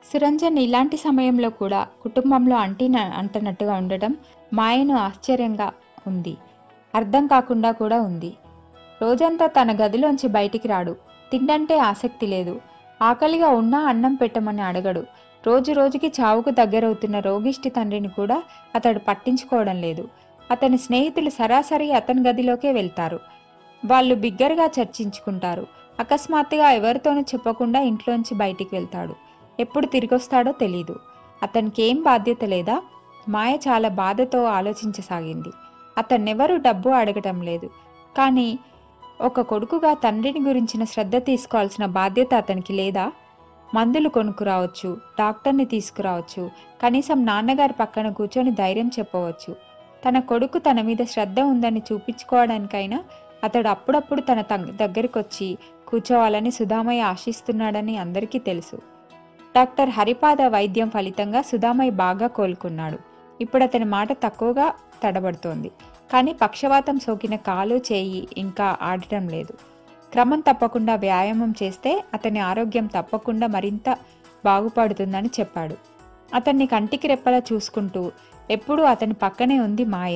సురంజన్ ఇలాంటి సమయంలో కూడా కుటుంబంలో అంటిన అంటనట్టుగా ఉండడం మాయను ఆశ్చర్యంగా ఉంది అర్థం కాకుండా కూడా ఉంది రోజంతా తన గదిలోంచి బయటికి రాడు తిండంటే ఆసక్తి లేదు ఆకలిగా ఉన్నా అన్నం పెట్టమని అడగడు రోజు రోజుకి చావుకు దగ్గరవుతున్న రోగిష్టి తండ్రిని కూడా అతడు పట్టించుకోవడం లేదు అతని స్నేహితులు సరాసరి అతని గదిలోకే వెళ్తారు వాళ్ళు బిగ్గరగా చర్చించుకుంటారు అకస్మాత్తుగా ఎవరితోనూ చెప్పకుండా ఇంట్లోంచి బయటికి వెళ్తాడు ఎప్పుడు తిరిగొస్తాడో తెలీదు అతనికి ఏం బాధ్యత లేదా మాయ చాలా బాధతో ఆలోచించసాగింది అతన్నెవరూ డబ్బు అడగటం లేదు కానీ ఒక కొడుకుగా తండ్రిని గురించిన శ్రద్ధ తీసుకోవాల్సిన బాధ్యత అతనికి లేదా మందులు కొనుక్కురావచ్చు డాక్టర్ని తీసుకురావచ్చు కనీసం నాన్నగారి పక్కన కూర్చొని ధైర్యం చెప్పవచ్చు తన కొడుకు తన మీద శ్రద్ధ ఉందని చూపించుకోవడానికైనా అతడు అప్పుడప్పుడు తన తంగ్- దగ్గరికి వచ్చి కూర్చోవాలని సుధామయ్య ఆశిస్తున్నాడని అందరికీ తెలుసు డాక్టర్ హరిపాద వైద్యం ఫలితంగా సుధామయ్య బాగా కోలుకున్నాడు ఇప్పుడు అతని మాట తక్కువగా తడబడుతోంది కానీ పక్షవాతం సోకిన కాలు చేయి ఇంకా ఆడటం లేదు క్రమం తప్పకుండా వ్యాయామం చేస్తే అతని ఆరోగ్యం తప్పకుండా మరింత బాగుపడుతుందని చెప్పాడు అతన్ని కంటికి రెప్పలా చూసుకుంటూ ఎప్పుడూ అతని పక్కనే ఉంది మాయ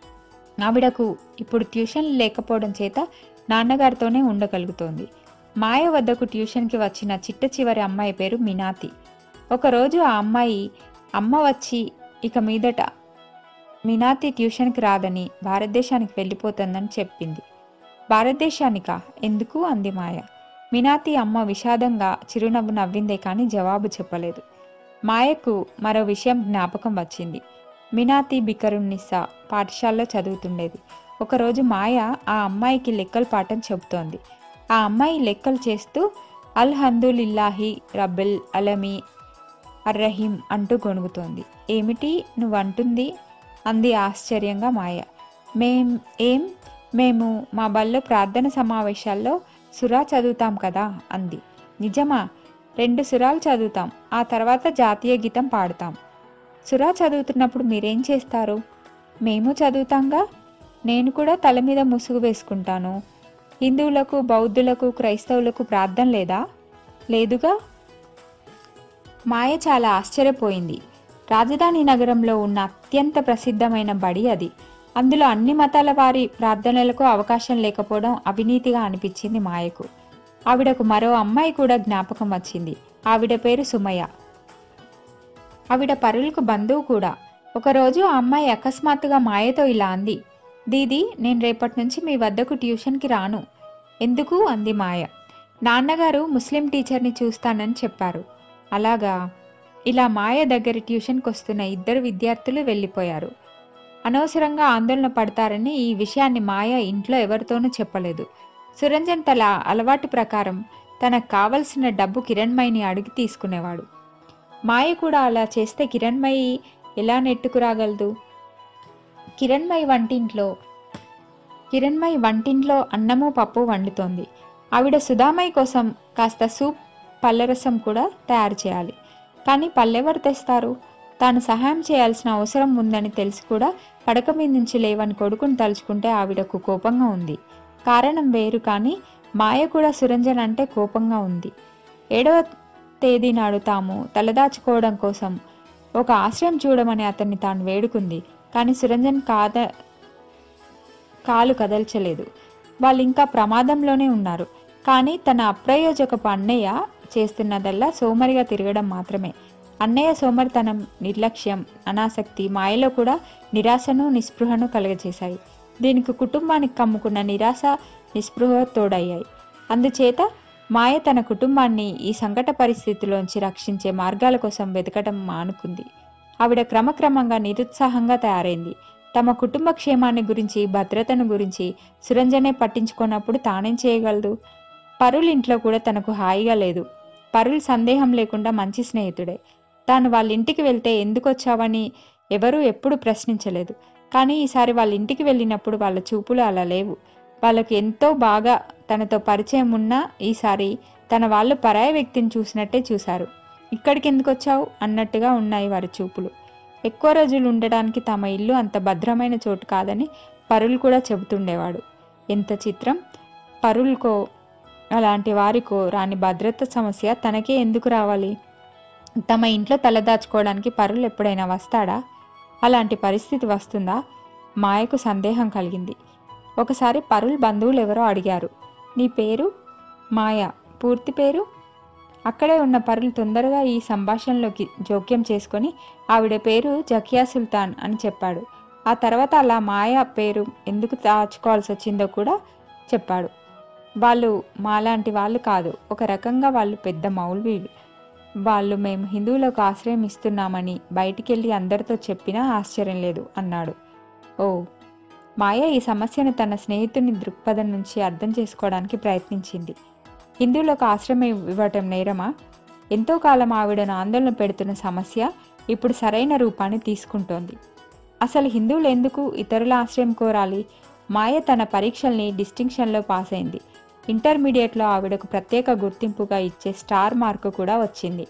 ఆవిడకు ఇప్పుడు ట్యూషన్ లేకపోవడం చేత నాన్నగారితోనే ఉండగలుగుతోంది మాయ వద్దకు ట్యూషన్కి వచ్చిన చిట్ట చివరి అమ్మాయి పేరు మినాతి ఒకరోజు ఆ అమ్మాయి అమ్మ వచ్చి ఇక మీదట మినాతి ట్యూషన్కి రాదని భారతదేశానికి వెళ్ళిపోతుందని చెప్పింది భారతదేశానికా ఎందుకు అంది మాయ మినాతి అమ్మ విషాదంగా చిరునవ్వు నవ్విందే కానీ జవాబు చెప్పలేదు మాయకు మరో విషయం జ్ఞాపకం వచ్చింది మినాతి బికరున్నిస్సా పాఠశాలలో చదువుతుండేది ఒకరోజు మాయ ఆ అమ్మాయికి లెక్కల పాఠం చెబుతోంది ఆ అమ్మాయి లెక్కలు చేస్తూ అల్ హందులిల్లాహి రబ్బిల్ అలమి అర్రహీం అంటూ గొణుగుతోంది ఏమిటి నువ్వంటుంది అంది ఆశ్చర్యంగా మాయ మేం ఏం మేము మా బల్లో ప్రార్థన సమావేశాల్లో సురా చదువుతాం కదా అంది నిజమా రెండు సురాలు చదువుతాం ఆ తర్వాత జాతీయ గీతం పాడతాం సురా చదువుతున్నప్పుడు మీరేం చేస్తారు మేము చదువుతాంగా నేను కూడా తల మీద ముసుగు వేసుకుంటాను హిందువులకు బౌద్ధులకు క్రైస్తవులకు ప్రార్థన లేదా లేదుగా మాయ చాలా ఆశ్చర్యపోయింది రాజధాని నగరంలో ఉన్న అత్యంత ప్రసిద్ధమైన బడి అది అందులో అన్ని మతాల వారి ప్రార్థనలకు అవకాశం లేకపోవడం అవినీతిగా అనిపించింది మాయకు ఆవిడకు మరో అమ్మాయి కూడా జ్ఞాపకం వచ్చింది ఆవిడ పేరు సుమయ్య ఆవిడ పరులకు బంధువు కూడా ఒకరోజు ఆ అమ్మాయి అకస్మాత్తుగా మాయతో ఇలా అంది దీది నేను రేపటి నుంచి మీ వద్దకు ట్యూషన్కి రాను ఎందుకు అంది మాయ నాన్నగారు ముస్లిం టీచర్ని చూస్తానని చెప్పారు అలాగా ఇలా మాయ దగ్గర ట్యూషన్కి వస్తున్న ఇద్దరు విద్యార్థులు వెళ్ళిపోయారు అనవసరంగా ఆందోళన పడతారని ఈ విషయాన్ని మాయ ఇంట్లో ఎవరితోనూ చెప్పలేదు సురంజన్ తల అలవాటు ప్రకారం తనకు కావలసిన డబ్బు కిరణ్మయిని అడిగి తీసుకునేవాడు మాయ కూడా అలా చేస్తే కిరణ్మయి ఎలా నెట్టుకురాగలదు కిరణ్మయి వంటింట్లో కిరణ్మయి వంటింట్లో అన్నము పప్పు వండుతోంది ఆవిడ సుధామయ్య కోసం కాస్త సూప్ పళ్ళరసం కూడా తయారు చేయాలి కానీ పళ్ళెవరు తెస్తారు తాను సహాయం చేయాల్సిన అవసరం ఉందని తెలిసి కూడా పడక మీద నుంచి లేవని కొడుకుని తలుచుకుంటే ఆవిడకు కోపంగా ఉంది కారణం వేరు కానీ మాయ కూడా సురంజన్ అంటే కోపంగా ఉంది ఏడవ తేదీ నాడు తాము తలదాచుకోవడం కోసం ఒక ఆశ్రయం చూడమని అతన్ని తాను వేడుకుంది కానీ సురంజన్ కాద కాలు కదల్చలేదు వాళ్ళు ఇంకా ప్రమాదంలోనే ఉన్నారు కానీ తన అప్రయోజకపు అన్నయ్య చేస్తున్నదల్లా సోమరిగా తిరగడం మాత్రమే అన్నయ్య సోమరితనం నిర్లక్ష్యం అనాసక్తి మాయలో కూడా నిరాశను నిస్పృహను కలుగజేశాయి దీనికి కుటుంబానికి కమ్ముకున్న నిరాశ నిస్పృహ తోడయ్యాయి అందుచేత మాయ తన కుటుంబాన్ని ఈ సంకట పరిస్థితిలోంచి రక్షించే మార్గాల కోసం వెతకటం మానుకుంది ఆవిడ క్రమక్రమంగా నిరుత్సాహంగా తయారైంది తమ కుటుంబ క్షేమాన్ని గురించి భద్రతను గురించి సురంజనే పట్టించుకున్నప్పుడు తానేం చేయగలదు పరుల్ ఇంట్లో కూడా తనకు హాయిగా లేదు పరుల్ సందేహం లేకుండా మంచి స్నేహితుడే తాను వాళ్ళ ఇంటికి వెళ్తే ఎందుకు వచ్చావని ఎవరూ ఎప్పుడు ప్రశ్నించలేదు కానీ ఈసారి వాళ్ళ ఇంటికి వెళ్ళినప్పుడు వాళ్ళ చూపులు అలా లేవు వాళ్ళకు ఎంతో బాగా తనతో పరిచయం ఉన్నా ఈసారి తన వాళ్ళు పరాయ వ్యక్తిని చూసినట్టే చూశారు ఇక్కడికి ఎందుకు వచ్చావు అన్నట్టుగా ఉన్నాయి వారి చూపులు ఎక్కువ రోజులు ఉండడానికి తమ ఇల్లు అంత భద్రమైన చోటు కాదని పరులు కూడా చెబుతుండేవాడు ఎంత చిత్రం పరులకో అలాంటి వారికో రాని భద్రత సమస్య తనకే ఎందుకు రావాలి తమ ఇంట్లో తలదాచుకోవడానికి పరులు ఎప్పుడైనా వస్తాడా అలాంటి పరిస్థితి వస్తుందా మాయకు సందేహం కలిగింది ఒకసారి పరుల్ బంధువులు ఎవరో అడిగారు నీ పేరు మాయ పూర్తి పేరు అక్కడే ఉన్న పరులు తొందరగా ఈ సంభాషణలోకి జోక్యం చేసుకొని ఆవిడ పేరు జకియా సుల్తాన్ అని చెప్పాడు ఆ తర్వాత అలా మాయ పేరు ఎందుకు దాచుకోవాల్సి వచ్చిందో కూడా చెప్పాడు వాళ్ళు మాలాంటి వాళ్ళు కాదు ఒక రకంగా వాళ్ళు పెద్ద మౌల్వీలు వాళ్ళు మేము హిందువులకు ఆశ్రయం ఇస్తున్నామని బయటికెళ్ళి అందరితో చెప్పినా ఆశ్చర్యం లేదు అన్నాడు ఓ మాయ ఈ సమస్యను తన స్నేహితుని దృక్పథం నుంచి అర్థం చేసుకోవడానికి ప్రయత్నించింది హిందువులకు ఆశ్రయం ఇవ్వటం నేరమా ఎంతో కాలం ఆవిడను ఆందోళన పెడుతున్న సమస్య ఇప్పుడు సరైన రూపాన్ని తీసుకుంటోంది అసలు హిందువులు ఎందుకు ఇతరుల ఆశ్రయం కోరాలి మాయ తన పరీక్షల్ని డిస్టింక్షన్లో పాస్ అయింది ఇంటర్మీడియట్లో ఆవిడకు ప్రత్యేక గుర్తింపుగా ఇచ్చే స్టార్ మార్కు కూడా వచ్చింది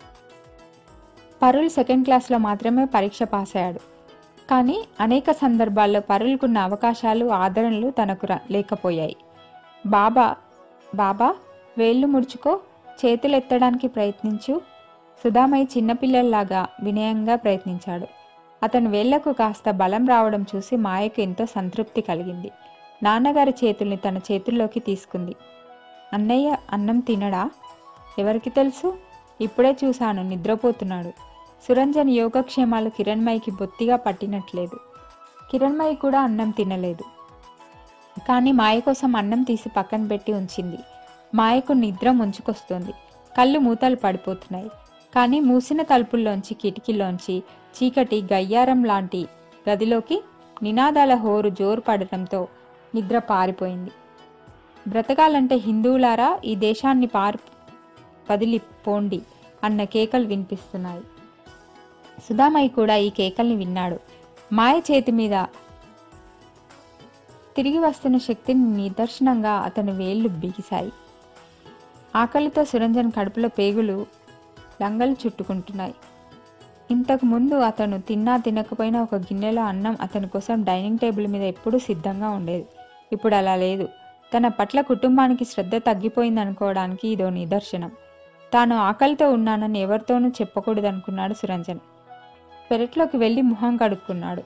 పరుల్ సెకండ్ క్లాస్లో మాత్రమే పరీక్ష పాస్ అయ్యాడు కానీ అనేక సందర్భాల్లో పరులకున్న అవకాశాలు ఆదరణలు తనకు ర- లేకపోయాయి బాబా బాబా వేళ్ళు ముడుచుకో చేతులు ఎత్తడానికి ప్రయత్నించు సుధామయ్య చిన్నపిల్లల్లాగా వినయంగా ప్రయత్నించాడు అతని వేళ్లకు కాస్త బలం రావడం చూసి మాయకు ఎంతో సంతృప్తి కలిగింది నాన్నగారి చేతుల్ని తన చేతుల్లోకి తీసుకుంది అన్నయ్య అన్నం తినడా ఎవరికి తెలుసు ఇప్పుడే చూశాను నిద్రపోతున్నాడు సురంజన్ యోగక్షేమాలు కిరణ్మయికి బొత్తిగా పట్టినట్లేదు కిరణ్మయి కూడా అన్నం తినలేదు కానీ మాయ కోసం అన్నం తీసి పక్కన పెట్టి ఉంచింది మాయకు నిద్ర ముంచుకొస్తోంది కళ్ళు మూతలు పడిపోతున్నాయి కానీ మూసిన తలుపుల్లోంచి కిటికీలోంచి చీకటి గయ్యారం లాంటి గదిలోకి నినాదాల హోరు జోరు పడటంతో నిద్ర పారిపోయింది బ్రతకాలంటే హిందువులారా ఈ దేశాన్ని పారి వదిలి పోండి అన్న కేకలు వినిపిస్తున్నాయి సుధామయ్య కూడా ఈ కేకల్ని విన్నాడు మాయ చేతి మీద తిరిగి వస్తున్న శక్తిని నిదర్శనంగా అతని వేళ్లు బిగిశాయి ఆకలితో సురంజన్ కడుపులో పేగులు లంగలు చుట్టుకుంటున్నాయి ఇంతకు ముందు అతను తిన్నా తినకపోయినా ఒక గిన్నెలో అన్నం అతని కోసం డైనింగ్ టేబుల్ మీద ఎప్పుడూ సిద్ధంగా ఉండేది ఇప్పుడు అలా లేదు తన పట్ల కుటుంబానికి శ్రద్ధ తగ్గిపోయిందనుకోవడానికి ఇదో నిదర్శనం తాను ఆకలితో ఉన్నానని ఎవరితోనూ చెప్పకూడదనుకున్నాడు సురంజన్ పెరట్లోకి వెళ్ళి ముఖం కడుక్కున్నాడు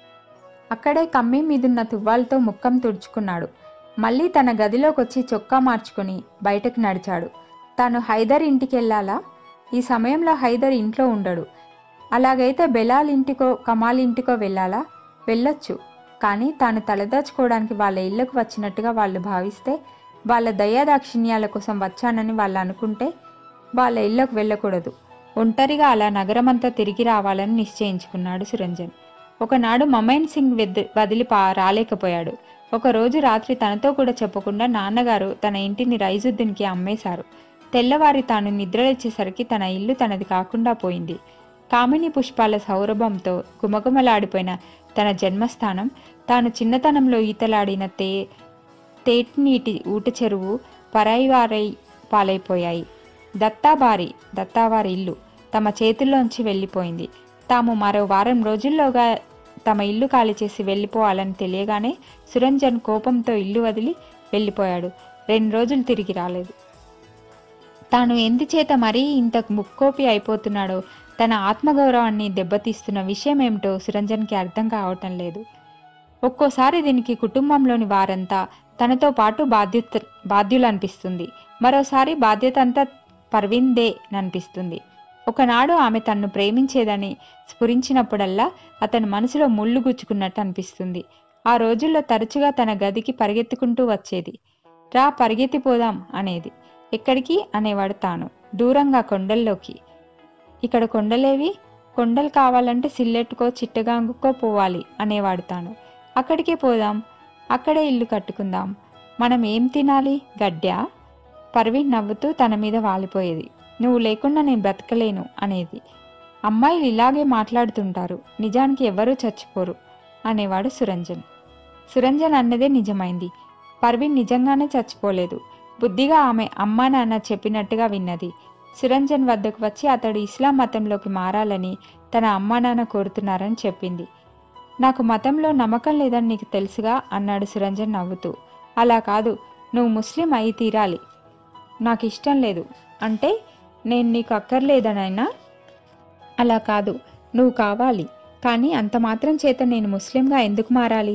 అక్కడే కమ్మీ మీదున్న తువ్వాలతో ముఖం తుడుచుకున్నాడు మళ్ళీ తన గదిలోకి వచ్చి చొక్కా మార్చుకుని బయటకు నడిచాడు తాను హైదర్ ఇంటికి వెళ్ళాలా ఈ సమయంలో హైదర్ ఇంట్లో ఉండడు అలాగైతే బెలాల్ ఇంటికో కమాల్ ఇంటికో వెళ్ళాలా వెళ్ళొచ్చు కానీ తాను తలదాచుకోవడానికి వాళ్ళ ఇళ్లకు వచ్చినట్టుగా వాళ్ళు భావిస్తే వాళ్ళ దయాదాక్షిణ్యాల కోసం వచ్చానని వాళ్ళు అనుకుంటే వాళ్ళ ఇళ్లకు వెళ్ళకూడదు ఒంటరిగా అలా నగరమంతా తిరిగి రావాలని నిశ్చయించుకున్నాడు సురంజన్ ఒకనాడు మమైన్ సింగ్ వెద్ వదిలి పా రాలేకపోయాడు ఒకరోజు రాత్రి తనతో కూడా చెప్పకుండా నాన్నగారు తన ఇంటిని రైజుద్దీన్కి అమ్మేశారు తెల్లవారి తాను నిద్రలేచేసరికి తన ఇల్లు తనది కాకుండా పోయింది కామిని పుష్పాల సౌరభంతో గుమగుమలాడిపోయిన తన జన్మస్థానం తాను చిన్నతనంలో ఈతలాడిన తే తేట్నీటి ఊట చెరువు పరాయివారై పాలైపోయాయి దత్తాబారి దత్తావారి ఇల్లు తమ చేతుల్లోంచి వెళ్ళిపోయింది తాము మరో వారం రోజుల్లోగా తమ ఇల్లు ఖాళీ చేసి వెళ్ళిపోవాలని తెలియగానే సురంజన్ కోపంతో ఇల్లు వదిలి వెళ్ళిపోయాడు రెండు రోజులు తిరిగి రాలేదు తాను ఎందుచేత మరీ ఇంత ముక్కోపి అయిపోతున్నాడో తన ఆత్మగౌరవాన్ని దెబ్బతీస్తున్న విషయం ఏమిటో సురంజన్కి అర్థం కావటం లేదు ఒక్కోసారి దీనికి కుటుంబంలోని వారంతా తనతో పాటు బాధ్యత బాధ్యులనిపిస్తుంది మరోసారి బాధ్యత అంతా పర్విందే అనిపిస్తుంది ఒకనాడు ఆమె తన్ను ప్రేమించేదని స్ఫురించినప్పుడల్లా అతని మనసులో ముళ్ళు గుచ్చుకున్నట్టు అనిపిస్తుంది ఆ రోజుల్లో తరచుగా తన గదికి పరిగెత్తుకుంటూ వచ్చేది రా పరిగెత్తిపోదాం అనేది ఎక్కడికి అనేవాడు తాను దూరంగా కొండల్లోకి ఇక్కడ కొండలేవి కొండలు కావాలంటే సిల్లెట్టుకో చిట్టగాంగుకో పోవాలి అనేవాడు తాను అక్కడికే పోదాం అక్కడే ఇల్లు కట్టుకుందాం మనం ఏం తినాలి గడ్డా పర్వీన్ నవ్వుతూ తన మీద వాలిపోయేది నువ్వు లేకుండా నేను బ్రతకలేను అనేది అమ్మాయిలు ఇలాగే మాట్లాడుతుంటారు నిజానికి ఎవరూ చచ్చిపోరు అనేవాడు సురంజన్ సురంజన్ అన్నదే నిజమైంది పర్వీన్ నిజంగానే చచ్చిపోలేదు బుద్ధిగా ఆమె అమ్మా నాన్న చెప్పినట్టుగా విన్నది సురంజన్ వద్దకు వచ్చి అతడు ఇస్లాం మతంలోకి మారాలని తన అమ్మా నాన్న కోరుతున్నారని చెప్పింది నాకు మతంలో నమ్మకం లేదని నీకు తెలుసుగా అన్నాడు సురంజన్ నవ్వుతూ అలా కాదు నువ్వు ముస్లిం అయి తీరాలి నాకు ఇష్టం లేదు అంటే నేను నీకు అక్కర్లేదనైనా అలా కాదు నువ్వు కావాలి కానీ అంత మాత్రం చేత నేను ముస్లింగా ఎందుకు మారాలి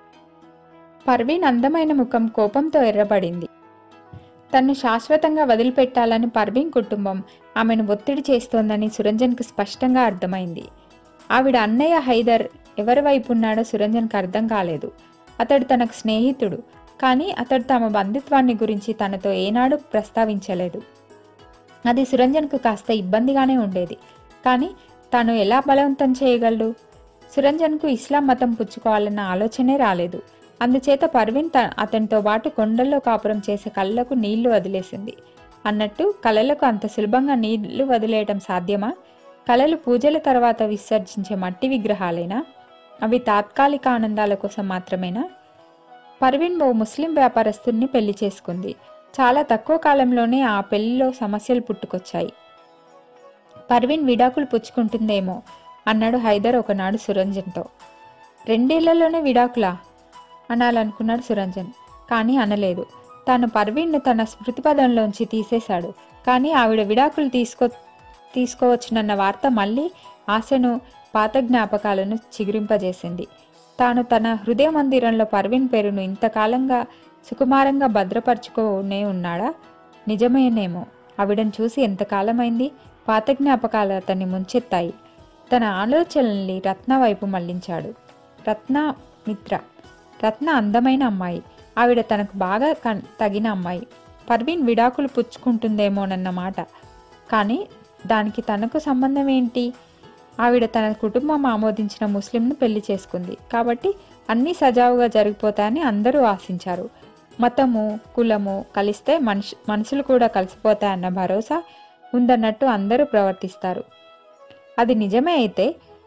పర్వీన్ అందమైన ముఖం కోపంతో ఎర్రబడింది తన్ను శాశ్వతంగా వదిలిపెట్టాలని పర్వీన్ కుటుంబం ఆమెను ఒత్తిడి చేస్తోందని సురంజన్కు స్పష్టంగా అర్థమైంది ఆవిడ అన్నయ్య హైదర్ ఎవరి వైపు ఉన్నాడో సురంజన్కి అర్థం కాలేదు అతడు తనకు స్నేహితుడు కానీ అతడు తమ బంధుత్వాన్ని గురించి తనతో ఏనాడు ప్రస్తావించలేదు అది సురంజన్కు కాస్త ఇబ్బందిగానే ఉండేది కానీ తాను ఎలా బలవంతం చేయగలడు సురంజన్కు ఇస్లాం మతం పుచ్చుకోవాలన్న ఆలోచనే రాలేదు అందుచేత పర్వీన్ త అతనితో పాటు కొండల్లో కాపురం చేసే కళ్ళకు నీళ్లు వదిలేసింది అన్నట్టు కళలకు అంత సులభంగా నీళ్లు వదిలేయటం సాధ్యమా కళలు పూజల తర్వాత విసర్జించే మట్టి విగ్రహాలేనా అవి తాత్కాలిక ఆనందాల కోసం మాత్రమేనా పర్వీన్ ఓ ముస్లిం వ్యాపారస్తుడిని పెళ్లి చేసుకుంది చాలా తక్కువ కాలంలోనే ఆ పెళ్లిలో సమస్యలు పుట్టుకొచ్చాయి పర్వీన్ విడాకులు పుచ్చుకుంటుందేమో అన్నాడు హైదర్ ఒకనాడు సురంజన్తో రెండేళ్లలోనే విడాకులా అనాలనుకున్నాడు సురంజన్ కానీ అనలేదు తాను పర్వీన్ను తన స్మృతిపదంలోంచి తీసేశాడు కానీ ఆవిడ విడాకులు తీసుకో తీసుకోవచ్చునన్న వార్త మళ్ళీ ఆశను పాత జ్ఞాపకాలను చిగురింపజేసింది తాను తన హృదయ మందిరంలో పర్వీన్ పేరును ఇంతకాలంగా సుకుమారంగా భద్రపరుచుకోనే ఉన్నాడా నిజమేనేమో ఆవిడను చూసి ఎంతకాలమైంది పాత జ్ఞాపకాలు అతన్ని ముంచెత్తాయి తన ఆలోచనల్ని రత్న వైపు మళ్లించాడు రత్న మిత్ర రత్న అందమైన అమ్మాయి ఆవిడ తనకు బాగా కన్- తగిన అమ్మాయి పర్వీన్ విడాకులు పుచ్చుకుంటుందేమోనన్న మాట కానీ దానికి తనకు సంబంధం ఏంటి ఆవిడ తన కుటుంబం ఆమోదించిన ముస్లింను పెళ్లి చేసుకుంది కాబట్టి అన్నీ సజావుగా జరిగిపోతాయని అందరూ ఆశించారు మతము కులము కలిస్తే మనిషి మనుషులు కూడా కలిసిపోతాయన్న భరోసా ఉందన్నట్టు అందరూ ప్రవర్తిస్తారు అది నిజమే అయితే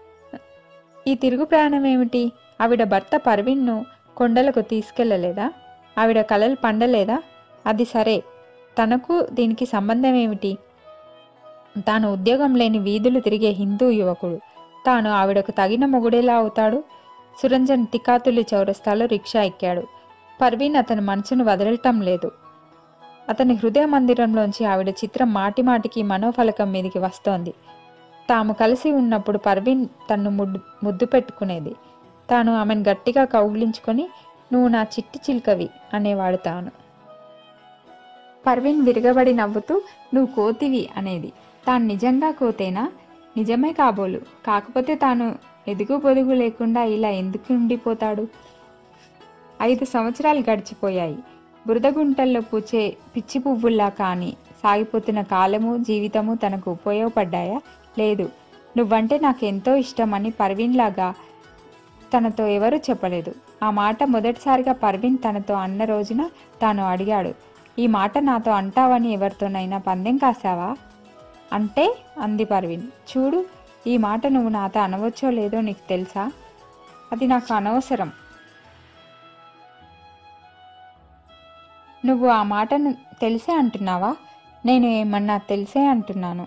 ఈ తిరుగు ప్రయాణం ఏమిటి ఆవిడ భర్త పర్వీన్ను కొండలకు తీసుకెళ్ళలేదా ఆవిడ కలలు పండలేదా అది సరే తనకు దీనికి సంబంధం ఏమిటి తాను ఉద్యోగం లేని వీధులు తిరిగే హిందూ యువకుడు తాను ఆవిడకు తగిన మొగుడేలా అవుతాడు సురంజన్ తికాతులి చౌరస్తాలో రిక్షా ఎక్కాడు పర్వీన్ అతని మనసును వదలటం లేదు అతని హృదయ మందిరంలోంచి ఆవిడ చిత్రం మాటి మాటికి మనోఫలకం మీదికి వస్తోంది తాము కలిసి ఉన్నప్పుడు పర్వీన్ తన్ను ముద్దు ముద్దు పెట్టుకునేది తాను ఆమెను గట్టిగా కౌగిలించుకొని నువ్వు నా చిట్టి చిలుకవి అనేవాడు తాను పర్వీన్ విరగబడి నవ్వుతూ నువ్వు కోతివి అనేది తాను నిజంగా కోతేనా నిజమే కాబోలు కాకపోతే తాను ఎదుగు పొదుగు లేకుండా ఇలా ఎందుకు ఉండిపోతాడు ఐదు సంవత్సరాలు గడిచిపోయాయి బురదగుంటల్లో పూచే పిచ్చి పువ్వుల్లా కాని సాగిపోతున్న కాలము జీవితము తనకు ఉపయోగపడ్డాయా లేదు నువ్వంటే నాకు ఎంతో ఇష్టమని పర్వీన్ లాగా తనతో ఎవరూ చెప్పలేదు ఆ మాట మొదటిసారిగా పర్వీన్ తనతో అన్న రోజున తాను అడిగాడు ఈ మాట నాతో అంటావని ఎవరితోనైనా పందెం కాసావా అంటే అంది పర్వీన్ చూడు ఈ మాట నువ్వు నాతో అనవచ్చో లేదో నీకు తెలుసా అది నాకు అనవసరం నువ్వు ఆ మాటను తెలిసే అంటున్నావా నేను ఏమన్నా తెలిసే అంటున్నాను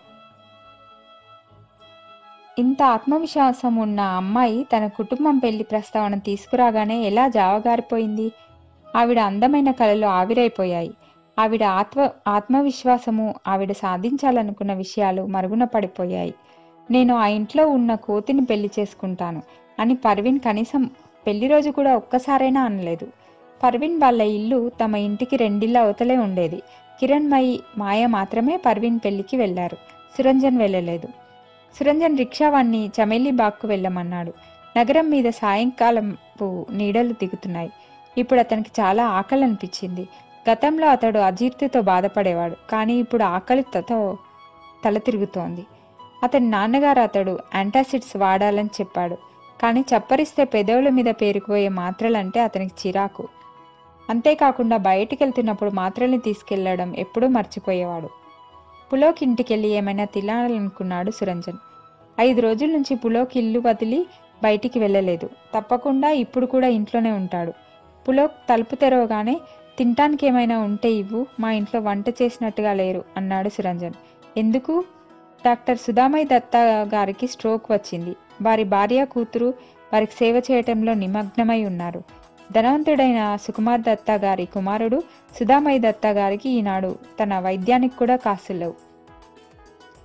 ఇంత ఆత్మవిశ్వాసం ఉన్న అమ్మాయి తన కుటుంబం పెళ్లి ప్రస్తావన తీసుకురాగానే ఎలా జావగారిపోయింది ఆవిడ అందమైన కళలు ఆవిరైపోయాయి ఆవిడ ఆత్మ ఆత్మవిశ్వాసము ఆవిడ సాధించాలనుకున్న విషయాలు మరుగున పడిపోయాయి నేను ఆ ఇంట్లో ఉన్న కోతిని పెళ్లి చేసుకుంటాను అని పర్వీన్ కనీసం పెళ్లి రోజు కూడా ఒక్కసారైనా అనలేదు పర్వీన్ వాళ్ళ ఇల్లు తమ ఇంటికి రెండిళ్ళ అవతలే ఉండేది కిరణ్మయి మాయ మాత్రమే పర్వీన్ పెళ్లికి వెళ్లారు సురంజన్ వెళ్ళలేదు సురంజన్ రిక్షావాణ్ణి చమేలి బాగ్కు వెళ్ళమన్నాడు నగరం మీద సాయంకాలపు నీడలు దిగుతున్నాయి ఇప్పుడు అతనికి చాలా ఆకలి అనిపించింది గతంలో అతడు అజీర్తితో బాధపడేవాడు కానీ ఇప్పుడు ఆకలితో తల తిరుగుతోంది అతని నాన్నగారు అతడు యాంటాసిడ్స్ వాడాలని చెప్పాడు కానీ చప్పరిస్తే పెదవుల మీద పేరుకుపోయే మాత్రలంటే అతనికి చిరాకు అంతేకాకుండా బయటికి వెళ్తున్నప్పుడు మాత్రల్ని తీసుకెళ్లడం ఎప్పుడూ మర్చిపోయేవాడు పులోకి ఇంటికెళ్ళి ఏమైనా తినాలనుకున్నాడు సురంజన్ ఐదు రోజుల నుంచి పులోకి ఇల్లు వదిలి బయటికి వెళ్ళలేదు తప్పకుండా ఇప్పుడు కూడా ఇంట్లోనే ఉంటాడు పులోక్ తలుపు తెరవగానే తినటానికి ఏమైనా ఉంటే ఇవ్వు మా ఇంట్లో వంట చేసినట్టుగా లేరు అన్నాడు సురంజన్ ఎందుకు డాక్టర్ సుధామయ్య దత్తా గారికి స్ట్రోక్ వచ్చింది వారి భార్య కూతురు వారికి సేవ చేయటంలో నిమగ్నమై ఉన్నారు ధనవంతుడైన సుకుమార్ దత్తా గారి కుమారుడు సుధామయ్య దత్తా గారికి ఈనాడు తన వైద్యానికి కూడా కాసులేవు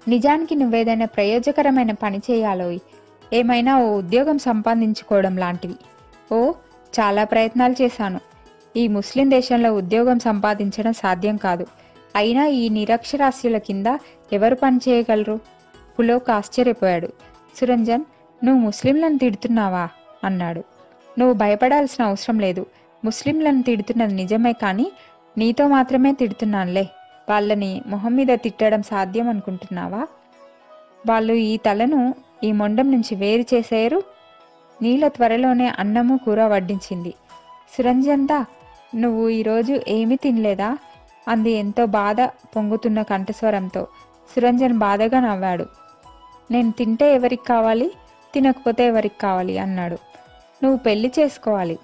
నిజానికి నువ్వేదైనా ప్రయోజకరమైన పని చేయాలోయ్ ఏమైనా ఓ ఉద్యోగం సంపాదించుకోవడం లాంటివి ఓ చాలా ప్రయత్నాలు చేశాను ఈ ముస్లిం దేశంలో ఉద్యోగం సంపాదించడం సాధ్యం కాదు అయినా ఈ నిరక్షరాస్యుల కింద ఎవరు పని చేయగలరు పులోక్ ఆశ్చర్యపోయాడు సురంజన్ నువ్వు ముస్లింలను తిడుతున్నావా అన్నాడు నువ్వు భయపడాల్సిన అవసరం లేదు ముస్లింలను తిడుతున్నది నిజమే కానీ నీతో మాత్రమే తిడుతున్నానులే వాళ్ళని మొహం మీద తిట్టడం సాధ్యం అనుకుంటున్నావా వాళ్ళు ఈ తలను ఈ మొండం నుంచి వేరు చేసేయరు నీళ్ళ త్వరలోనే అన్నము కూర వడ్డించింది సురంజంతా నువ్వు ఈరోజు ఏమీ తినలేదా అంది ఎంతో బాధ పొంగుతున్న కంఠస్వరంతో సురంజన్ బాధగా నవ్వాడు నేను తింటే ఎవరికి కావాలి తినకపోతే ఎవరికి కావాలి అన్నాడు నువ్వు పెళ్లి చేసుకోవాలి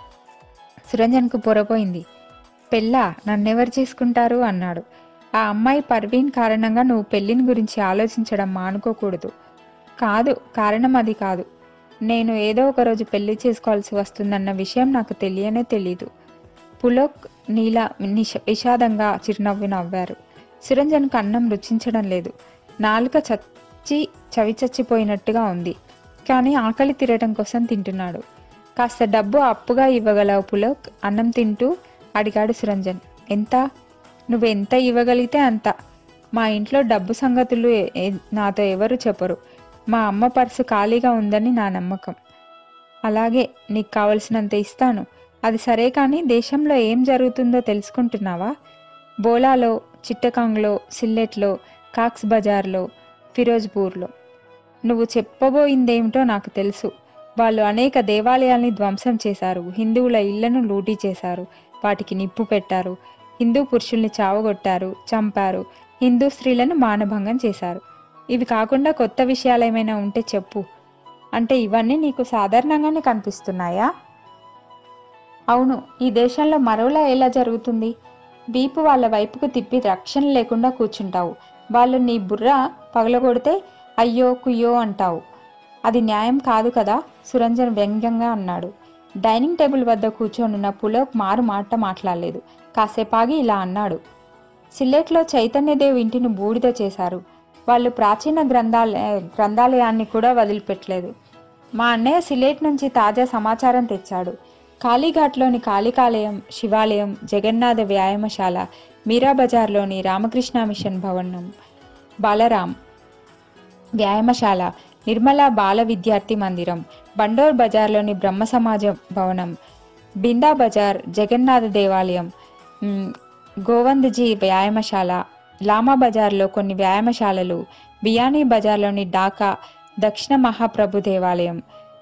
సురంజన్కు పొరపోయింది పెళ్ళా నన్నెవరు చేసుకుంటారు అన్నాడు ఆ అమ్మాయి పర్వీన్ కారణంగా నువ్వు పెళ్ళిని గురించి ఆలోచించడం మానుకోకూడదు కాదు కారణం అది కాదు నేను ఏదో ఒక రోజు పెళ్లి చేసుకోవాల్సి వస్తుందన్న విషయం నాకు తెలియనే తెలీదు పులోక్ నీల నిష విషాదంగా చిరునవ్వు నవ్వారు సురంజన్కు అన్నం రుచించడం లేదు నాలుక చచ్చి చవి చచ్చిపోయినట్టుగా ఉంది కానీ ఆకలి తీరడం కోసం తింటున్నాడు కాస్త డబ్బు అప్పుగా ఇవ్వగలవు పులోక్ అన్నం తింటూ అడిగాడు సురంజన్ ఎంత నువ్వు ఎంత ఇవ్వగలిగితే అంత మా ఇంట్లో డబ్బు సంగతులు ఏ- ఏ- నాతో ఎవరు చెప్పరు మా అమ్మ పర్సు ఖాళీగా ఉందని నా నమ్మకం అలాగే నీకు కావలసినంత ఇస్తాను అది సరే కానీ దేశంలో ఏం జరుగుతుందో తెలుసుకుంటున్నావా బోలాలో చిట్టకాంగ్లో సిల్లెట్లో కాక్స్ బజార్లో ఫిరోజ్పూర్లో నువ్వు చెప్పబోయిందేమిటో నాకు తెలుసు వాళ్ళు అనేక దేవాలయాల్ని ధ్వంసం చేశారు హిందువుల ఇళ్లను లూటీ చేశారు వాటికి నిప్పు పెట్టారు హిందూ పురుషుల్ని చావగొట్టారు చంపారు హిందూ స్త్రీలను మానభంగం చేశారు ఇవి కాకుండా కొత్త విషయాలు ఏమైనా ఉంటే చెప్పు అంటే ఇవన్నీ నీకు సాధారణంగానే కనిపిస్తున్నాయా అవును ఈ దేశంలో మరోలా ఎలా జరుగుతుంది వీపు వాళ్ళ వైపుకు తిప్పి రక్షణ లేకుండా కూర్చుంటావు వాళ్ళు నీ బుర్ర పగలగొడితే అయ్యో కుయ్యో అంటావు అది న్యాయం కాదు కదా సురంజన్ వ్యంగ్యంగా అన్నాడు డైనింగ్ టేబుల్ వద్ద కూర్చొనున్న పులోక్ మారు మాట మాట్లాడలేదు కాసేపాగి ఇలా అన్నాడు సిల్లెట్లో చైతన్యదేవ్ ఇంటిని బూడిద చేశారు వాళ్ళు ప్రాచీన గ్రంథాల గ్రంథాలయాన్ని కూడా వదిలిపెట్టలేదు మా అన్నయ్య సిలేట్ నుంచి తాజా సమాచారం తెచ్చాడు కాళీఘాట్లోని కాళికాలయం శివాలయం జగన్నాథ వ్యాయామశాల మీరా బజార్లోని రామకృష్ణ మిషన్ భవనం బాలరాం వ్యాయామశాల నిర్మలా బాల విద్యార్థి మందిరం బండోర్ బజార్లోని బ్రహ్మ సమాజ భవనం బిందా బజార్ జగన్నాథ దేవాలయం మ్, గోవంద్జీ వ్యాయామశాల లామా బజార్లో కొన్ని వ్యాయామశాలలు బియానీ బజార్లోని ఢాకా దక్షిణ మహాప్రభు దేవాలయం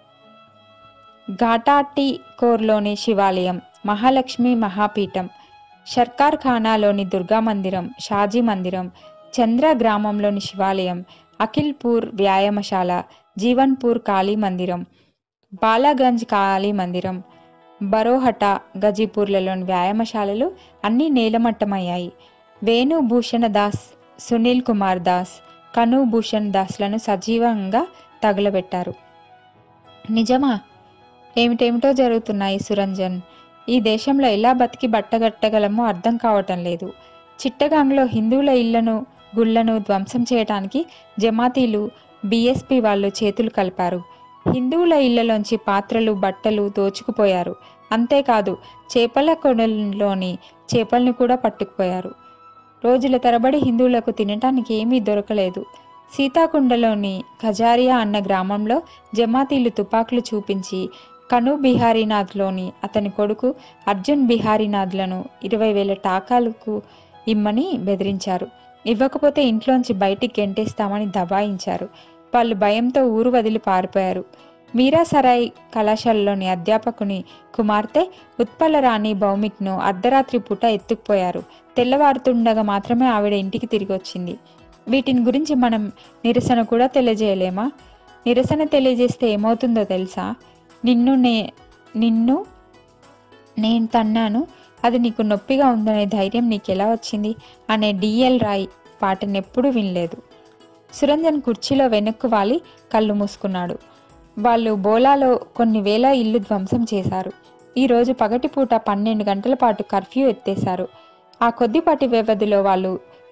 ఘాటాటి కోర్లోని శివాలయం మహాలక్ష్మి మహాపీఠం షర్కార్ ఖానాలోని దుర్గా మందిరం షాజీ మందిరం చంద్ర గ్రామంలోని శివాలయం అఖిల్పూర్ వ్యాయామశాల జీవన్పూర్ కాళీ మందిరం బాలాగంజ్ కాళీ మందిరం బరోహట గజీపూర్లలోని వ్యాయామశాలలు అన్నీ నేలమట్టమయ్యాయి వేణు భూషణ దాస్ సునీల్ కుమార్ దాస్ కను భూషణ్ దాస్లను సజీవంగా తగులబెట్టారు నిజమా ఏమిటేమిటో జరుగుతున్నాయి సురంజన్ ఈ దేశంలో ఎలా బతికి బట్టగట్టగలమో అర్థం కావటం లేదు చిట్టగాంగ్లో హిందువుల ఇళ్లను గుళ్లను ధ్వంసం చేయడానికి జమాతీలు బీఎస్పీ వాళ్ళు చేతులు కలిపారు హిందువుల ఇళ్లలోంచి పాత్రలు బట్టలు దోచుకుపోయారు అంతేకాదు చేపల కొడలోని చేపల్ని కూడా పట్టుకుపోయారు రోజుల తరబడి హిందువులకు తినటానికి ఏమీ దొరకలేదు సీతాకుండలోని ఖజారియా అన్న గ్రామంలో జమాతీలు తుపాకులు చూపించి కను బిహారీనాథ్లోని అతని కొడుకు అర్జున్ బిహారీనాథ్లను ఇరవై వేల టాకాలకు ఇమ్మని బెదిరించారు ఇవ్వకపోతే ఇంట్లోంచి బయటికి గెంటేస్తామని దబాయించారు వాళ్ళు భయంతో ఊరు వదిలి పారిపోయారు మీరాసరాయ్ కళాశాలలోని అధ్యాపకుని కుమార్తె ఉత్పలరాణి భౌమిక్ను అర్ధరాత్రి పూట ఎత్తుకుపోయారు తెల్లవారుతుండగా మాత్రమే ఆవిడ ఇంటికి తిరిగి వచ్చింది వీటిని గురించి మనం నిరసన కూడా తెలియజేయలేమా నిరసన తెలియజేస్తే ఏమవుతుందో తెలుసా నిన్ను నే నిన్ను నేను తన్నాను అది నీకు నొప్పిగా ఉందనే ధైర్యం నీకు ఎలా వచ్చింది అనే డిఎల్ రాయ్ పాటనెప్పుడూ వినలేదు సురంజన్ కుర్చీలో వెనక్కు వాలి కళ్ళు మూసుకున్నాడు వాళ్ళు బోలాలో కొన్ని వేల ఇల్లు ధ్వంసం చేశారు ఈ రోజు పగటిపూట పన్నెండు గంటల పాటు కర్ఫ్యూ ఎత్తేశారు ఆ కొద్దిపాటి వ్యవధిలో వాళ్ళు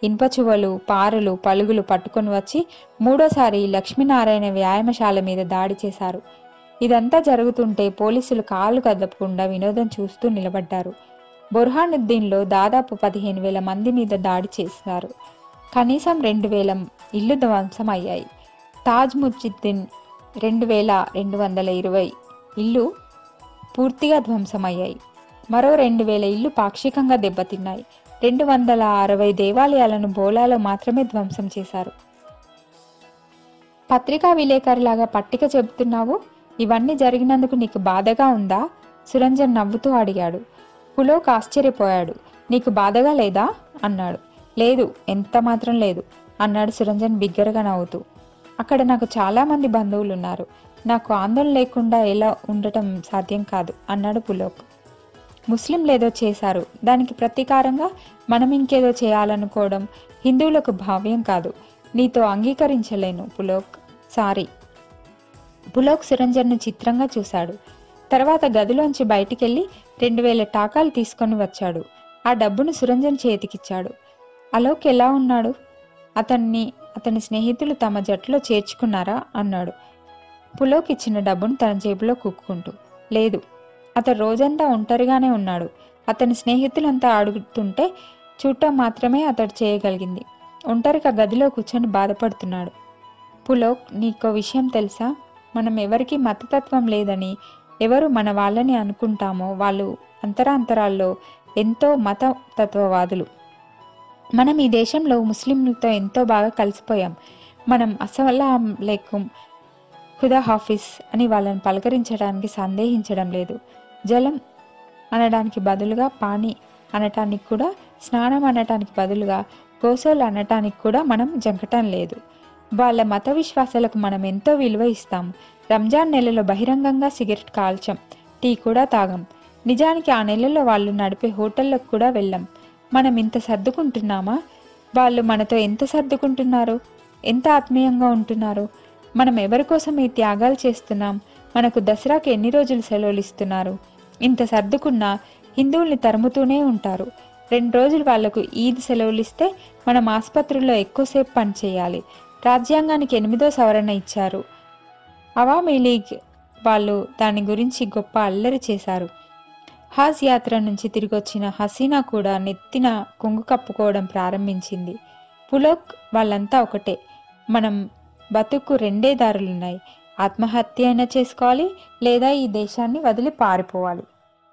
ఇనుపచువలు పారలు పలుగులు పట్టుకొని వచ్చి మూడోసారి లక్ష్మీనారాయణ వ్యాయామశాల మీద దాడి చేశారు ఇదంతా జరుగుతుంటే పోలీసులు కాళ్ళు కదపకుండా వినోదం చూస్తూ నిలబడ్డారు బుర్హానుద్దీన్లో దాదాపు పదిహేను వేల మంది మీద దాడి చేశారు కనీసం రెండు వేల ఇల్లు ధ్వంసం అయ్యాయి తాజ్ ముజ్జిద్దీన్ రెండు వేల రెండు వందల ఇరవై ఇల్లు పూర్తిగా ధ్వంసమయ్యాయి మరో రెండు వేల ఇల్లు పాక్షికంగా దెబ్బతిన్నాయి రెండు వందల అరవై దేవాలయాలను బోలాలో మాత్రమే ధ్వంసం చేశారు పత్రికా విలేకరిలాగా పట్టిక చెబుతున్నావు ఇవన్నీ జరిగినందుకు నీకు బాధగా ఉందా సురంజన్ నవ్వుతూ అడిగాడు పులోక్ ఆశ్చర్యపోయాడు నీకు బాధగా లేదా అన్నాడు లేదు ఎంత మాత్రం లేదు అన్నాడు సురంజన్ బిగ్గరగా నవ్వుతూ అక్కడ నాకు చాలా మంది బంధువులు ఉన్నారు నాకు ఆందోళన లేకుండా ఎలా ఉండటం సాధ్యం కాదు అన్నాడు పులోక్ ముస్లింలు ఏదో చేశారు దానికి ప్రతీకారంగా మనం ఇంకేదో చేయాలనుకోవడం హిందువులకు భావ్యం కాదు నీతో అంగీకరించలేను పులోక్ సారీ పులోక్ సురంజన్ను చిత్రంగా చూశాడు తర్వాత గదిలోంచి బయటికెళ్ళి రెండు వేల టాకాలు తీసుకొని వచ్చాడు ఆ డబ్బును సురంజన్ చేతికిచ్చాడు అలోక్ ఎలా ఉన్నాడు అతన్ని అతని స్నేహితులు తమ జట్టులో చేర్చుకున్నారా అన్నాడు పులోక్ ఇచ్చిన డబ్బును తన జేబులో కుక్కుంటూ లేదు అతను రోజంతా ఒంటరిగానే ఉన్నాడు అతని స్నేహితులంతా అడుగుతుంటే చూడటం మాత్రమే అతడు చేయగలిగింది ఒంటరిగా గదిలో కూర్చొని బాధపడుతున్నాడు పులోక్ నీకో విషయం తెలుసా మనం ఎవరికి మతతత్వం లేదని ఎవరు మన వాళ్ళని అనుకుంటామో వాళ్ళు అంతరాంతరాల్లో ఎంతో మత తత్వవాదులు మనం ఈ దేశంలో ముస్లింలతో ఎంతో బాగా కలిసిపోయాం మనం అస్సలం లేకుం ఖుదా హాఫీస్ అని వాళ్ళని పలకరించడానికి సందేహించడం లేదు జలం అనడానికి బదులుగా పానీ అనటానికి కూడా స్నానం అనటానికి బదులుగా గోసోలు అనటానికి కూడా మనం జంకటం లేదు వాళ్ళ మత విశ్వాసాలకు మనం ఎంతో విలువ ఇస్తాం రంజాన్ నెలలో బహిరంగంగా సిగరెట్ కాల్చం టీ కూడా తాగం నిజానికి ఆ నెలలో వాళ్ళు నడిపే హోటళ్ళకు కూడా వెళ్ళం మనం ఇంత సర్దుకుంటున్నామా వాళ్ళు మనతో ఎంత సర్దుకుంటున్నారు ఎంత ఆత్మీయంగా ఉంటున్నారు మనం ఎవరి కోసం ఈ త్యాగాలు చేస్తున్నాం మనకు దసరాకి ఎన్ని రోజులు సెలవులు ఇస్తున్నారు ఇంత సర్దుకున్నా హిందువుల్ని తరుముతూనే ఉంటారు రెండు రోజులు వాళ్లకు ఈద్ సెలవులు ఇస్తే మనం ఆసుపత్రుల్లో ఎక్కువసేపు పని చేయాలి రాజ్యాంగానికి ఎనిమిదో సవరణ ఇచ్చారు అవామీ లీగ్ వాళ్ళు దాని గురించి గొప్ప అల్లరి చేశారు హాజ్ యాత్ర నుంచి తిరిగొచ్చిన హసీనా కూడా నెత్తిన కొంగు కప్పుకోవడం ప్రారంభించింది పులోక్ వాళ్ళంతా ఒకటే మనం బతుకు రెండే దారులున్నాయి ఆత్మహత్య అయినా చేసుకోవాలి లేదా ఈ దేశాన్ని వదిలి పారిపోవాలి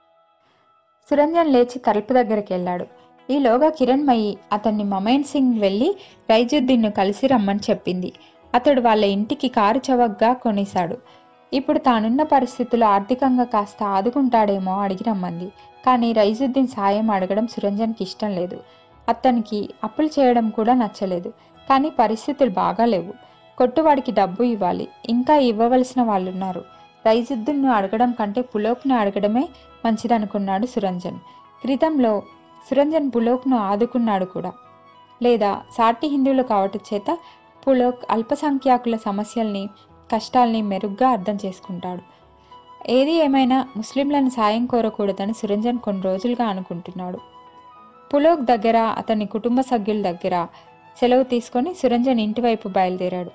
సురంజన్ లేచి తలుపు దగ్గరికి వెళ్ళాడు ఈలోగా కిరణ్మయి అతన్ని మమైన్ సింగ్ వెళ్ళి రైజుద్దీన్ను కలిసి రమ్మని చెప్పింది అతడు వాళ్ళ ఇంటికి కారు చవకగా కొనేశాడు ఇప్పుడు తానున్న పరిస్థితుల్లో ఆర్థికంగా కాస్త ఆదుకుంటాడేమో అడిగి రమ్మంది కానీ రైజుద్దీన్ సాయం అడగడం సురంజన్కి ఇష్టం లేదు అతనికి అప్పులు చేయడం కూడా నచ్చలేదు కానీ పరిస్థితులు బాగాలేవు కొట్టువాడికి డబ్బు ఇవ్వాలి ఇంకా ఇవ్వవలసిన వాళ్ళున్నారు రైజుద్దీన్ను అడగడం కంటే పులోక్ను అడగడమే మంచిదనుకున్నాడు సురంజన్ క్రితంలో సురంజన్ పులోక్ను ఆదుకున్నాడు కూడా లేదా సాటి హిందువులు కావటం చేత పులోక్ అల్పసంఖ్యాకుల సమస్యల్ని కష్టాల్ని మెరుగ్గా అర్థం చేసుకుంటాడు ఏది ఏమైనా ముస్లింలను సాయం కోరకూడదని సురంజన్ కొన్ని రోజులుగా అనుకుంటున్నాడు పులోక్ దగ్గర అతని కుటుంబ సభ్యుల దగ్గర సెలవు తీసుకొని సురంజన్ ఇంటివైపు బయలుదేరాడు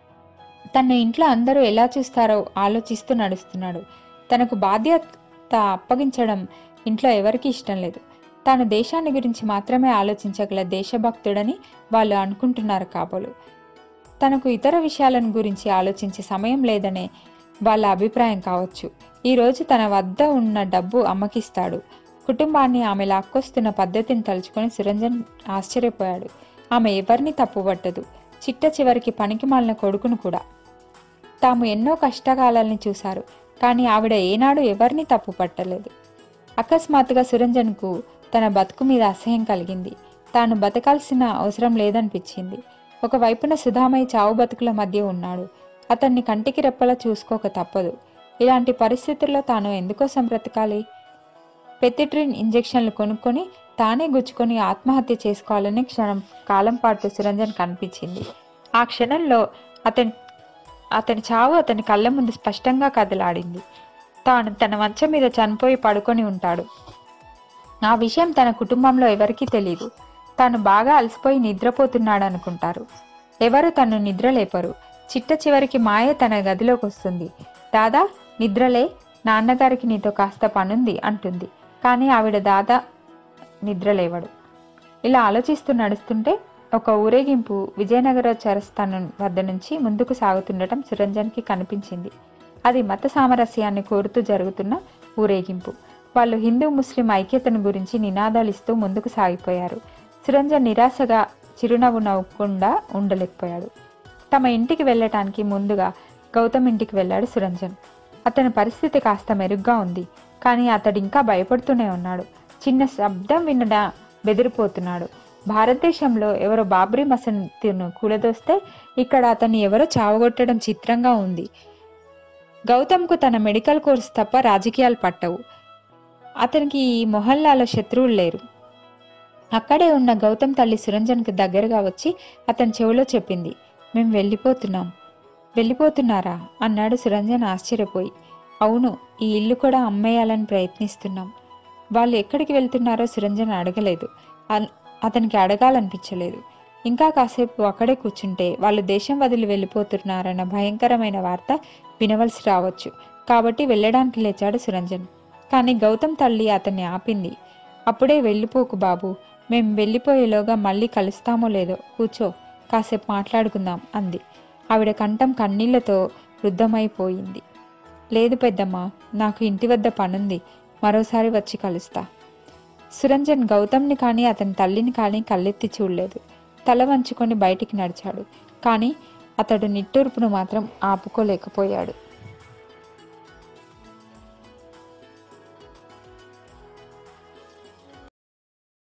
తన ఇంట్లో అందరూ ఎలా చూస్తారో ఆలోచిస్తూ నడుస్తున్నాడు తనకు బాధ్యత అప్పగించడం ఇంట్లో ఎవరికీ ఇష్టం లేదు తాను దేశాన్ని గురించి మాత్రమే ఆలోచించగల దేశభక్తుడని వాళ్ళు అనుకుంటున్నారు కాబోలు తనకు ఇతర విషయాలను గురించి ఆలోచించే సమయం లేదనే వాళ్ళ అభిప్రాయం కావచ్చు ఈరోజు తన వద్ద ఉన్న డబ్బు అమ్మకిస్తాడు కుటుంబాన్ని ఆమె లాక్కొస్తున్న పద్ధతిని తలుచుకొని సురంజన్ ఆశ్చర్యపోయాడు ఆమె ఎవరిని తప్పుపట్టదు చిట్ట చివరికి పనికి మాలిన కొడుకును కూడా తాము ఎన్నో కష్టకాలాల్ని చూశారు కానీ ఆవిడ ఏనాడు ఎవరిని తప్పు పట్టలేదు అకస్మాత్తుగా సురంజన్కు తన బతుకు మీద అసహ్యం కలిగింది తాను బతకాల్సిన అవసరం లేదనిపించింది ఒకవైపున సుధామయ్య చావు బతుకుల మధ్య ఉన్నాడు అతన్ని కంటికి రెప్పలా చూసుకోక తప్పదు ఇలాంటి పరిస్థితుల్లో తాను ఎందుకోసం బ్రతకాలి పెతిట్రిన్ ఇంజెక్షన్లు కొనుక్కొని తానే గుచ్చుకొని ఆత్మహత్య చేసుకోవాలని క్షణం కాలం పాటు సురంజన్ కనిపించింది ఆ క్షణంలో అతని అతని చావు అతని కళ్ళ ముందు స్పష్టంగా కదలాడింది తాను తన మంచం మీద చనిపోయి పడుకొని ఉంటాడు ఆ విషయం తన కుటుంబంలో ఎవరికీ తెలియదు తాను బాగా అలసిపోయి నిద్రపోతున్నాడు అనుకుంటారు ఎవరు తను నిద్రలేపరు చిట్ట చివరికి మాయ తన గదిలోకి వస్తుంది దాదా నిద్రలే నాన్నగారికి నీతో కాస్త పనుంది అంటుంది కానీ ఆవిడ దాదా నిద్రలేవడు ఇలా ఆలోచిస్తూ నడుస్తుంటే ఒక ఊరేగింపు విజయనగర చరస్థానం వద్ద నుంచి ముందుకు సాగుతుండటం సురంజన్కి కనిపించింది అది మత సామరస్యాన్ని కోరుతూ జరుగుతున్న ఊరేగింపు వాళ్ళు హిందూ ముస్లిం ఐక్యతను గురించి నినాదాలు ఇస్తూ ముందుకు సాగిపోయారు సురంజన్ నిరాశగా చిరునవ్వు నవ్వకుండా ఉండలేకపోయాడు తమ ఇంటికి వెళ్ళటానికి ముందుగా గౌతమ్ ఇంటికి వెళ్ళాడు సురంజన్ అతని పరిస్థితి కాస్త మెరుగ్గా ఉంది కానీ అతడు ఇంకా భయపడుతూనే ఉన్నాడు చిన్న శబ్దం వినడా బెదిరిపోతున్నాడు భారతదేశంలో ఎవరో బాబ్రీ మసీదును కూలదోస్తే ఇక్కడ అతన్ని ఎవరో చావగొట్టడం చిత్రంగా ఉంది గౌతమ్కు తన మెడికల్ కోర్స్ తప్ప రాజకీయాలు పట్టవు అతనికి ఈ మొహల్లాలో శత్రువులు లేరు అక్కడే ఉన్న గౌతమ్ తల్లి సురంజన్కి దగ్గరగా వచ్చి అతని చెవిలో చెప్పింది మేము వెళ్ళిపోతున్నాం వెళ్ళిపోతున్నారా అన్నాడు సురంజన్ ఆశ్చర్యపోయి అవును ఈ ఇల్లు కూడా అమ్మేయాలని ప్రయత్నిస్తున్నాం వాళ్ళు ఎక్కడికి వెళ్తున్నారో సురంజన్ అడగలేదు అన్- అతనికి అడగాలనిపించలేదు ఇంకా కాసేపు అక్కడే కూర్చుంటే వాళ్ళు దేశం వదిలి వెళ్ళిపోతున్నారన్న భయంకరమైన వార్త వినవలసి రావచ్చు కాబట్టి వెళ్ళడానికి లేచాడు సురంజన్ కానీ గౌతమ్ తల్లి అతన్ని ఆపింది అప్పుడే వెళ్ళిపోకు బాబు మేం వెళ్ళిపోయేలోగా మళ్ళీ కలుస్తామో లేదో కూర్చో కాసేపు మాట్లాడుకుందాం అంది ఆవిడ కంఠం కన్నీళ్లతో రుద్ధమైపోయింది లేదు పెద్దమ్మ నాకు ఇంటి వద్ద పనుంది మరోసారి వచ్చి కలుస్తా సురంజన్ గౌతమ్ని కానీ అతని తల్లిని కానీ కళ్ళెత్తి చూడలేదు తల వంచుకొని బయటికి నడిచాడు కానీ అతడు నిట్టూర్పును మాత్రం ఆపుకోలేకపోయాడు